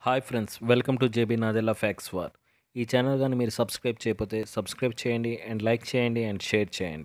hi friends welcome to JB Nadella facts war ఈ channel కానీ మీరు సబ్స్క్రైబ్ చేయకపోతే సబ్స్క్రైబ్ చేయండి అండ్ లైక్ చేయండి అండ్ షేర్ చేయండి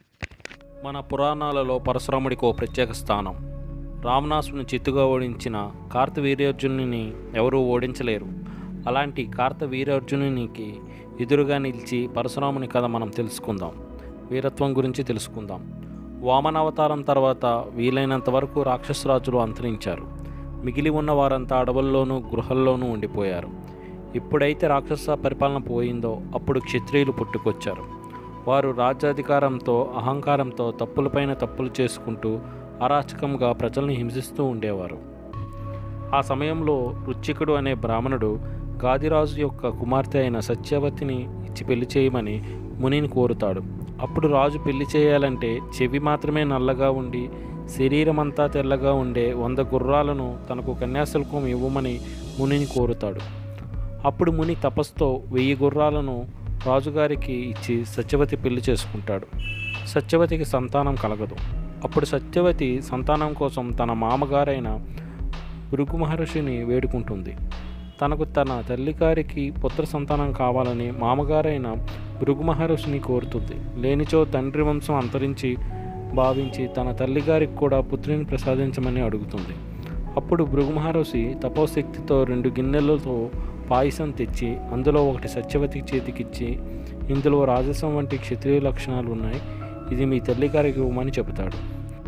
మన పురాణాలలో పరశురాముడికి ఓ ప్రత్యేక స్థానం రామనాసుని చిత్తుగా ఓడించిన కార్తవీర్యార్జునుని ఎవరూ ఓడించలేరు అలాంటి కార్తవీర్యార్జునునికి ఎదురుగా నిలిచి పరశురాముని కథ మనం తెలుసుకుందాం వీరత్వం గురించి తెలుసుకుందాం వామనావతారం తర్వాత వీలైనంత వరకు రాక్షసరాజులు అంతరించారు మిగిలి ఉన్న వారంతా అడవుల్లోనూ గృహల్లోనూ ఉండిపోయారు ఎప్పుడైతే రాక్షస పరిపాలన పోయిందో అప్పుడు క్షత్రియులు పుట్టుకొచ్చారు వారు రాజ్యాధికారంతో అహంకారంతో తప్పులపైన తప్పులు చేసుకుంటూ అరాచకంగా ప్రజల్ని హింసిస్తూ ఉండేవారు ఆ సమయంలో రుచికుడు అనే బ్రాహ్మణుడు గాదిరాజు యొక్క కుమార్తె అయిన సత్యవతిని ఇచ్చి పెళ్లి చేయమని మునిని కోరుతాడు అప్పుడు రాజు పెళ్లి చేయాలంటే చెవి మాత్రమే నల్లగా ఉండి శరీరమంతా తెల్లగా ఉండే వంద గుర్రాలను తనకు కన్యాశుల్కం ఇవ్వమని మునిని కోరుతాడు అప్పుడు ముని తపస్సుతో వెయ్యి గుర్రాలను రాజుగారికి ఇచ్చి సత్యవతి పెళ్లి చేసుకుంటాడు సత్యవతికి సంతానం కలగదు అప్పుడు సత్యవతి సంతానం కోసం తన మామగారైన భృగు మహర్షిని వేడుకుంటుంది తనకు తన తల్లిగారికి పుత్ర సంతానం కావాలని మామగారైన భృగు మహర్షిని కోరుతుంది లేనిచో తండ్రి వంశం అంతరించి భావించి తన తల్లిగారికి కూడా పుత్రిని ప్రసాదించమని అడుగుతుంది అప్పుడు భృగు మహర్షి తపోశక్తితో రెండు గిన్నెలతో పాయసం తెచ్చి అందులో ఒకటి సత్యవతి చేతికిచ్చి ఇందులో రాజసం వంటి క్షత్రియ లక్షణాలు ఉన్నాయి ఇది మీ తల్లిగారికి ఇవ్వమని చెబుతాడు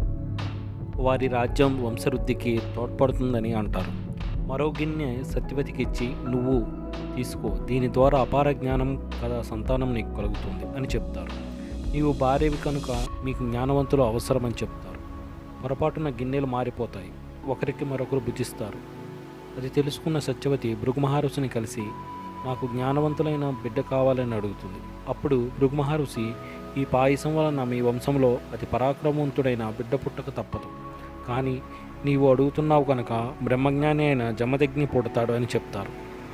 వారి రాజ్యం వంశవృద్ధికి తోడ్పడుతుందని అంటారు మరో గిన్నె సత్యవతికి ఇచ్చి నువ్వు తీసుకో దీని ద్వారా అపార జ్ఞానం కథ సంతానం నీకు కలుగుతుంది అని చెప్తారు నీవు భార్యవి కనుక మీకు జ్ఞానవంతులు అవసరమని చెప్తారు పొరపాటున గిన్నెలు మారిపోతాయి ఒకరికి మరొకరు భుజిస్తారు అది తెలుసుకున్న సత్యవతి భృగుమహారుషిని కలిసి నాకు జ్ఞానవంతులైన బిడ్డ కావాలని అడుగుతుంది అప్పుడు భృగుమహర్షి ఈ పాయసం వలన మీ వంశంలో అతి పరాక్రమవంతుడైన బిడ్డ పుట్టక తప్పదు కానీ నీవు అడుగుతున్నావు కనుక బ్రహ్మజ్ఞాని అయిన జమదగ్ని పుడతాడు అని చెప్తారు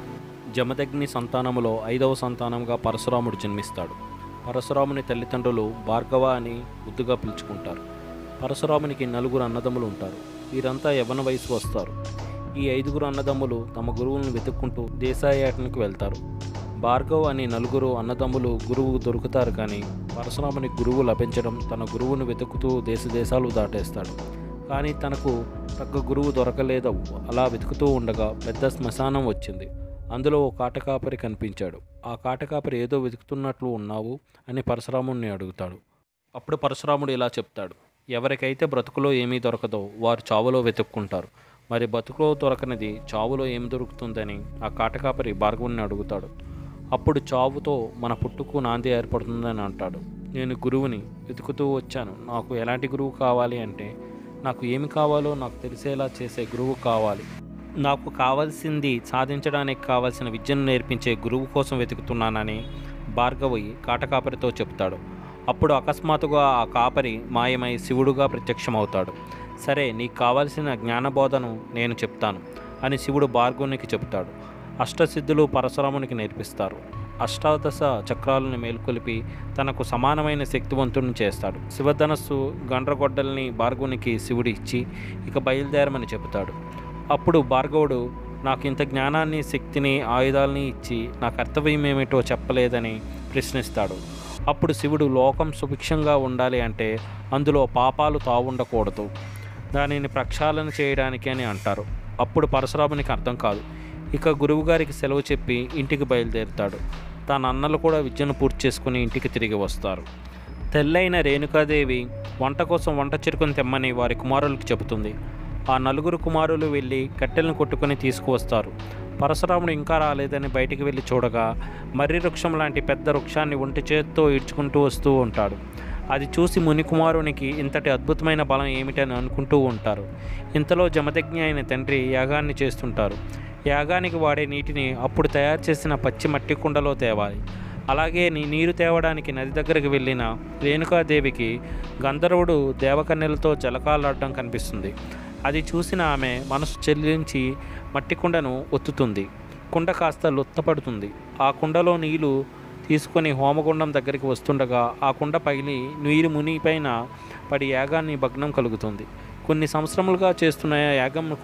జమదగ్ని సంతానములో ఐదవ సంతానంగా పరశురాముడు జన్మిస్తాడు పరశురాముని తల్లిదండ్రులు భార్గవ అని ముద్దుగా పిలుచుకుంటారు పరశురామునికి నలుగురు అన్నదమ్ములు ఉంటారు వీరంతా యవన వయసు వస్తారు ఈ ఐదుగురు అన్నదమ్ములు తమ గురువులను వెతుక్కుంటూ దేశాయాటనకు వెళ్తారు భార్గవ్ అనే నలుగురు అన్నదమ్ములు గురువు దొరుకుతారు కానీ పరశురాముని గురువు లభించడం తన గురువును వెతుకుతూ దేశ దేశాలు దాటేస్తాడు కానీ తనకు తగ్గ గురువు దొరకలేదు అలా వెతుకుతూ ఉండగా పెద్ద శ్మశానం వచ్చింది అందులో ఓ కాటకాపరి కనిపించాడు ఆ కాటకాపరి ఏదో వెతుకుతున్నట్లు ఉన్నావు అని పరశురాముడిని అడుగుతాడు అప్పుడు పరశురాముడు ఇలా చెప్తాడు ఎవరికైతే బ్రతుకులో ఏమీ దొరకదో వారు చావులో వెతుక్కుంటారు మరి బతుకులో దొరకనిది చావులో ఏమి దొరుకుతుందని ఆ కాటకాపరి భార్గవుని అడుగుతాడు అప్పుడు చావుతో మన పుట్టుకు నాంది ఏర్పడుతుందని అంటాడు నేను గురువుని వెతుకుతూ వచ్చాను నాకు ఎలాంటి గురువు కావాలి అంటే నాకు ఏమి కావాలో నాకు తెలిసేలా చేసే గురువు కావాలి నాకు కావాల్సింది సాధించడానికి కావాల్సిన విద్యను నేర్పించే గురువు కోసం వెతుకుతున్నానని భార్గవి కాటకాపరితో చెప్తాడు అప్పుడు అకస్మాత్తుగా ఆ కాపరి మాయమై శివుడుగా ప్రత్యక్షమవుతాడు సరే నీకు కావాల్సిన జ్ఞానబోధను నేను చెప్తాను అని శివుడు భార్గవునికి చెబుతాడు అష్టసిద్ధులు పరశురామునికి నేర్పిస్తారు అష్టాదశ చక్రాలను మేల్కొలిపి తనకు సమానమైన శక్తివంతుడిని చేస్తాడు శివధనస్సు గండ్రగొడ్డల్ని భార్గవునికి శివుడు ఇచ్చి ఇక బయలుదేరమని చెబుతాడు అప్పుడు భార్గవుడు నాకు ఇంత జ్ఞానాన్ని శక్తిని ఆయుధాలని ఇచ్చి నా కర్తవ్యం ఏమిటో చెప్పలేదని ప్రశ్నిస్తాడు అప్పుడు శివుడు లోకం సుభిక్షంగా ఉండాలి అంటే అందులో పాపాలు తావుండకూడదు దానిని ప్రక్షాళన చేయడానికి అని అంటారు అప్పుడు పరశురామునికి అర్థం కాదు ఇక గురువుగారికి సెలవు చెప్పి ఇంటికి బయలుదేరుతాడు తన అన్నలు కూడా విద్యను పూర్తి చేసుకుని ఇంటికి తిరిగి వస్తారు తెల్లైన రేణుకాదేవి వంట కోసం వంట చెరుకుని తెమ్మని వారి కుమారులకు చెబుతుంది ఆ నలుగురు కుమారులు వెళ్ళి కట్టెలను కొట్టుకొని తీసుకువస్తారు పరశురాముడు ఇంకా రాలేదని బయటికి వెళ్ళి చూడగా మర్రి వృక్షం లాంటి పెద్ద వృక్షాన్ని ఒంటి చేత్తో ఈడ్చుకుంటూ వస్తూ ఉంటాడు అది చూసి మునికుమారునికి ఇంతటి అద్భుతమైన బలం ఏమిటని అనుకుంటూ ఉంటారు ఇంతలో జమదగ్ని అయిన తండ్రి యాగాన్ని చేస్తుంటారు యాగానికి వాడే నీటిని అప్పుడు తయారు చేసిన పచ్చి మట్టి కుండలో తేవాలి అలాగే నీ నీరు తేవడానికి నది దగ్గరికి వెళ్ళిన రేణుకాదేవికి గంధర్వుడు దేవకన్యలతో జలకాలాడడం కనిపిస్తుంది అది చూసిన ఆమె మనసు చెల్లించి మట్టి కుండను ఒత్తుతుంది కుండ కాస్త లొత్తపడుతుంది ఆ కుండలో నీళ్లు తీసుకొని హోమగుండం దగ్గరికి వస్తుండగా ఆ కుండ పగిలి నీరు మునిపైన పడి యాగాన్ని భగ్నం కలుగుతుంది కొన్ని సంవత్సరములుగా చేస్తున్న యాగంకు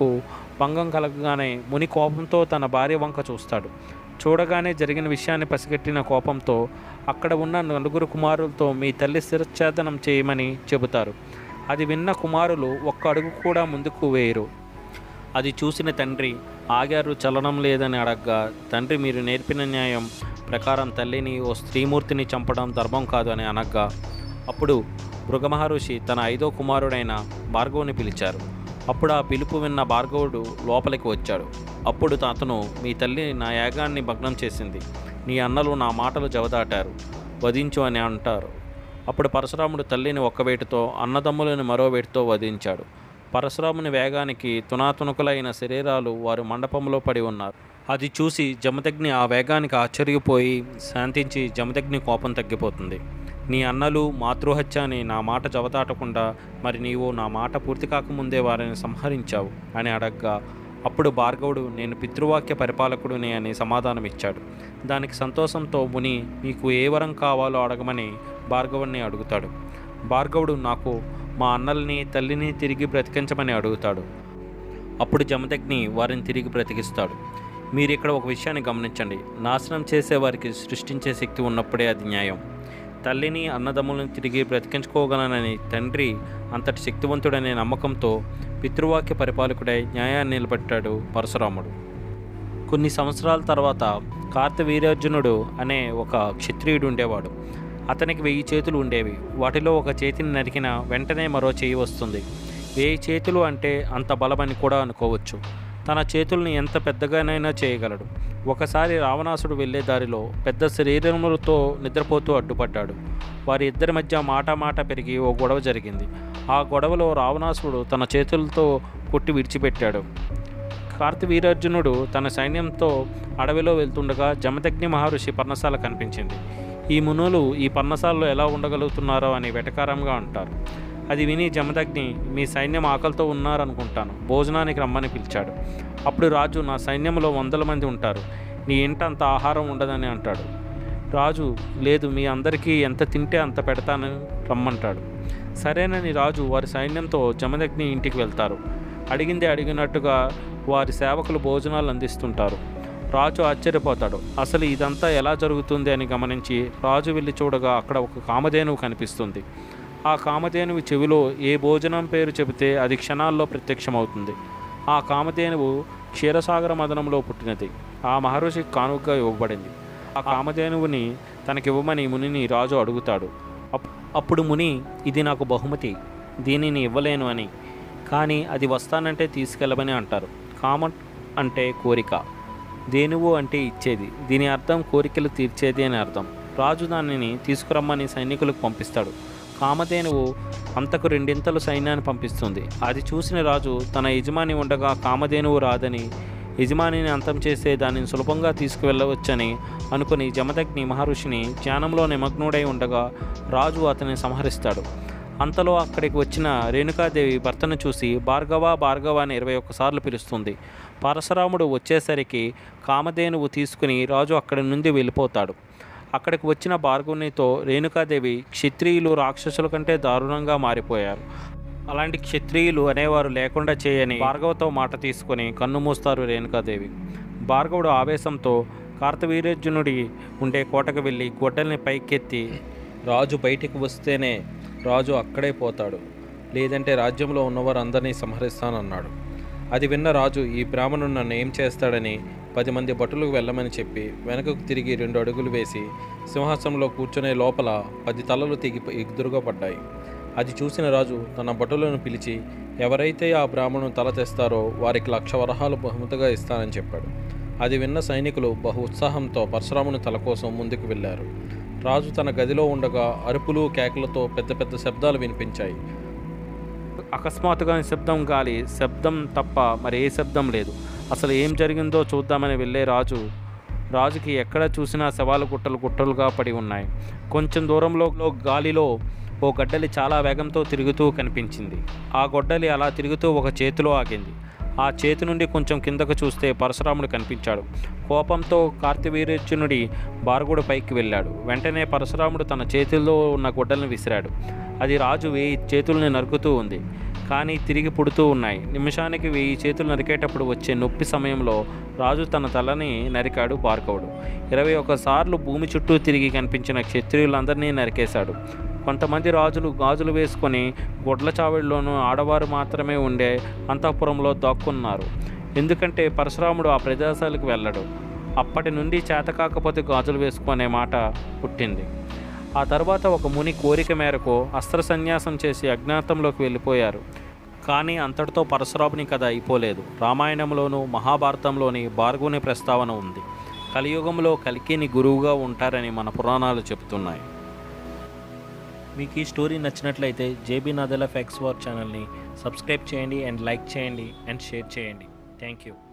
భంగం కలగగానే ముని కోపంతో తన భార్య వంక చూస్తాడు చూడగానే జరిగిన విషయాన్ని పసిగట్టిన కోపంతో అక్కడ ఉన్న నలుగురు కుమారులతో మీ తల్లి శిరచ్ఛేదనం చేయమని చెబుతారు అది విన్న కుమారులు ఒక్క అడుగు కూడా ముందుకు వేయరు అది చూసిన తండ్రి ఆగారు చలనం లేదని అడగ్గా తండ్రి మీరు నేర్పిన న్యాయం ప్రకారం తల్లిని ఓ స్త్రీమూర్తిని చంపడం ధర్మం కాదు అని అనగ్గా అప్పుడు మృగమహర్షి తన ఐదో కుమారుడైన భార్గవుని పిలిచారు అప్పుడు ఆ పిలుపు విన్న భార్గవుడు లోపలికి వచ్చాడు అప్పుడు అతను మీ తల్లి నా యాగాన్ని భగ్నం చేసింది నీ అన్నలు నా మాటలు జవదాటారు వధించు అని అంటారు అప్పుడు పరశురాముడు తల్లిని ఒక్క వేటుతో అన్నదమ్ములను మరో వేటుతో వధించాడు పరశురాముని వేగానికి తునాతునకులైన శరీరాలు వారు మండపంలో పడి ఉన్నారు అది చూసి జమదగ్ని ఆ వేగానికి ఆశ్చర్యపోయి శాంతించి జమదగ్ని కోపం తగ్గిపోతుంది నీ అన్నలు మాతృహత్య అని నా మాట జవదాటకుండా మరి నీవు నా మాట పూర్తి కాకముందే వారిని సంహరించావు అని అడగ్గా అప్పుడు భార్గవుడు నేను పితృవాక్య పరిపాలకుడిని అని సమాధానమిచ్చాడు దానికి సంతోషంతో ముని మీకు ఏ వరం కావాలో అడగమని భార్గవుని అడుగుతాడు భార్గవుడు నాకు మా అన్నల్ని తల్లిని తిరిగి బ్రతికించమని అడుగుతాడు అప్పుడు జమదగ్ని వారిని తిరిగి బ్రతికిస్తాడు మీరు ఇక్కడ ఒక విషయాన్ని గమనించండి నాశనం చేసే వారికి సృష్టించే శక్తి ఉన్నప్పుడే అది న్యాయం తల్లిని అన్నదమ్ములను తిరిగి బ్రతికించుకోగలనని తండ్రి అంతటి శక్తివంతుడనే నమ్మకంతో పితృవాక్య పరిపాలకుడై న్యాయాన్ని నిలబెట్టాడు పరశురాముడు కొన్ని సంవత్సరాల తర్వాత కార్తవీర్యార్జునుడు అనే ఒక క్షత్రియుడు ఉండేవాడు అతనికి వెయ్యి చేతులు ఉండేవి వాటిలో ఒక చేతిని నరికిన వెంటనే మరో చేయి వస్తుంది వెయ్యి చేతులు అంటే అంత బలమని కూడా అనుకోవచ్చు తన చేతుల్ని ఎంత పెద్దగానైనా చేయగలడు ఒకసారి రావణాసుడు వెళ్ళే దారిలో పెద్ద శరీరములతో నిద్రపోతూ అడ్డుపడ్డాడు వారి ఇద్దరి మధ్య మాట మాట పెరిగి ఓ గొడవ జరిగింది ఆ గొడవలో రావణాసుడు తన చేతులతో కొట్టి విడిచిపెట్టాడు కార్తవీరార్జునుడు తన సైన్యంతో అడవిలో వెళ్తుండగా జమదగ్ని మహర్షి పర్ణశాల కనిపించింది ఈ మునులు ఈ పర్ణశాలలో ఎలా ఉండగలుగుతున్నారో అని వెటకారంగా అంటారు అది విని జమదగ్ని మీ సైన్యం ఆకలితో ఉన్నారనుకుంటాను భోజనానికి రమ్మని పిలిచాడు అప్పుడు రాజు నా సైన్యంలో వందల మంది ఉంటారు నీ ఇంట అంత ఆహారం ఉండదని అంటాడు రాజు లేదు మీ అందరికీ ఎంత తింటే అంత పెడతానని రమ్మంటాడు సరేనని రాజు వారి సైన్యంతో జమదగ్ని ఇంటికి వెళ్తారు అడిగింది అడిగినట్టుగా వారి సేవకులు భోజనాలు అందిస్తుంటారు రాజు ఆశ్చర్యపోతాడు అసలు ఇదంతా ఎలా జరుగుతుంది అని గమనించి రాజు వెళ్ళి చూడగా అక్కడ ఒక కామధేనువు కనిపిస్తుంది ఆ కామధేనువు చెవిలో ఏ భోజనం పేరు చెబితే అది క్షణాల్లో ప్రత్యక్షమవుతుంది ఆ కామధేనువు క్షీరసాగర మదనంలో పుట్టినది ఆ మహర్షికి కానుకగా ఇవ్వబడింది ఆ కామధేనువుని తనకివ్వమని మునిని రాజు అడుగుతాడు అప్- అప్పుడు ముని ఇది నాకు బహుమతి దీనిని ఇవ్వలేను అని కానీ అది వస్తానంటే తీసుకెళ్ళమని అంటారు కామ అంటే కోరిక దేనువు అంటే ఇచ్చేది దీని అర్థం కోరికలు తీర్చేది అని అర్థం రాజు దానిని తీసుకురమ్మని సైనికులకు పంపిస్తాడు కామధేనువు అంతకు రెండింతలు సైన్యాన్ని పంపిస్తుంది అది చూసిన రాజు తన యజమాని ఉండగా కామధేనువు రాదని యజమానిని అంతం చేసే దానిని సులభంగా తీసుకువెళ్ళవచ్చని అనుకుని జమదగ్ని మహర్షిని ధ్యానంలో నిమగ్నుడై ఉండగా రాజు అతన్ని సంహరిస్తాడు అంతలో అక్కడికి వచ్చిన రేణుకాదేవి భర్తను చూసి భార్గవ భార్గవ అని ఇరవై ఒక్కసార్లు పిలుస్తుంది పరశురాముడు వచ్చేసరికి కామధేనువు తీసుకుని రాజు అక్కడి నుండి వెళ్ళిపోతాడు అక్కడికి వచ్చిన భార్గవునితో రేణుకాదేవి క్షత్రియులు రాక్షసుల కంటే దారుణంగా మారిపోయారు అలాంటి క్షత్రియులు అనేవారు లేకుండా చేయని భార్గవతో మాట తీసుకొని కన్ను మూస్తారు రేణుకాదేవి భార్గవుడు ఆవేశంతో కార్తవీర్యర్జునుడి ఉండే కోటకు వెళ్ళి గొడ్డల్ని పైకెత్తి రాజు బయటికి వస్తేనే రాజు అక్కడే పోతాడు లేదంటే రాజ్యంలో ఉన్నవారు అందరినీ సంహరిస్తానన్నాడు అది విన్న రాజు ఈ బ్రాహ్మణుడు నన్ను ఏం చేస్తాడని పది మంది భటులకు వెళ్ళమని చెప్పి వెనకకు తిరిగి రెండు అడుగులు వేసి సింహాసనంలో కూర్చునే లోపల పది తలలు తెగి ఎదురుగా పడ్డాయి అది చూసిన రాజు తన భటులను పిలిచి ఎవరైతే ఆ బ్రాహ్మణుని తల తెస్తారో వారికి లక్ష వరహాలు బహుమతిగా ఇస్తానని చెప్పాడు అది విన్న సైనికులు బహు ఉత్సాహంతో పరశురాముని తల కోసం ముందుకు వెళ్ళారు రాజు తన గదిలో ఉండగా అరుపులు కేకలతో పెద్ద పెద్ద శబ్దాలు వినిపించాయి అకస్మాత్తుగా శబ్దం గాలి శబ్దం తప్ప మరి ఏ శబ్దం లేదు అసలు ఏం జరిగిందో చూద్దామని వెళ్ళే రాజు రాజుకి ఎక్కడ చూసినా శవాలు గుట్టలు గుట్టలుగా పడి ఉన్నాయి కొంచెం దూరంలో లో గాలిలో ఓ గడ్డలి చాలా వేగంతో తిరుగుతూ కనిపించింది ఆ గొడ్డలి అలా తిరుగుతూ ఒక చేతిలో ఆగింది ఆ చేతి నుండి కొంచెం కిందకు చూస్తే పరశురాముడు కనిపించాడు కోపంతో కార్తివీర్యర్జునుడి బారుగుడు పైకి వెళ్ళాడు వెంటనే పరశురాముడు తన చేతిలో ఉన్న గొడ్డల్ని విసిరాడు అది రాజు వేయి చేతుల్ని నరుకుతూ ఉంది కానీ తిరిగి పుడుతూ ఉన్నాయి నిమిషానికి వెయ్యి చేతులు నరికేటప్పుడు వచ్చే నొప్పి సమయంలో రాజు తన తలని నరికాడు భార్గవుడు ఇరవై సార్లు భూమి చుట్టూ తిరిగి కనిపించిన క్షత్రియులందరినీ నరికేశాడు కొంతమంది రాజులు గాజులు వేసుకొని గొడ్ల చావిడిలోనూ ఆడవారు మాత్రమే ఉండే అంతఃపురంలో దాక్కున్నారు ఎందుకంటే పరశురాముడు ఆ ప్రదేశాలకు వెళ్ళడు అప్పటి నుండి చేత కాకపోతే గాజులు వేసుకునే మాట పుట్టింది ఆ తర్వాత ఒక ముని కోరిక మేరకు అస్త్ర సన్యాసం చేసి అజ్ఞాతంలోకి వెళ్ళిపోయారు కానీ అంతటితో పరశురాముని కథ అయిపోలేదు రామాయణంలోనూ మహాభారతంలోని భార్గవుని ప్రస్తావన ఉంది కలియుగంలో కలికిని గురువుగా ఉంటారని మన పురాణాలు చెబుతున్నాయి మీకు ఈ స్టోరీ నచ్చినట్లయితే జేబీ నదల ఫ్యాక్స్ వార్ ఛానల్ని సబ్స్క్రైబ్ చేయండి అండ్ లైక్ చేయండి అండ్ షేర్ చేయండి థ్యాంక్ యూ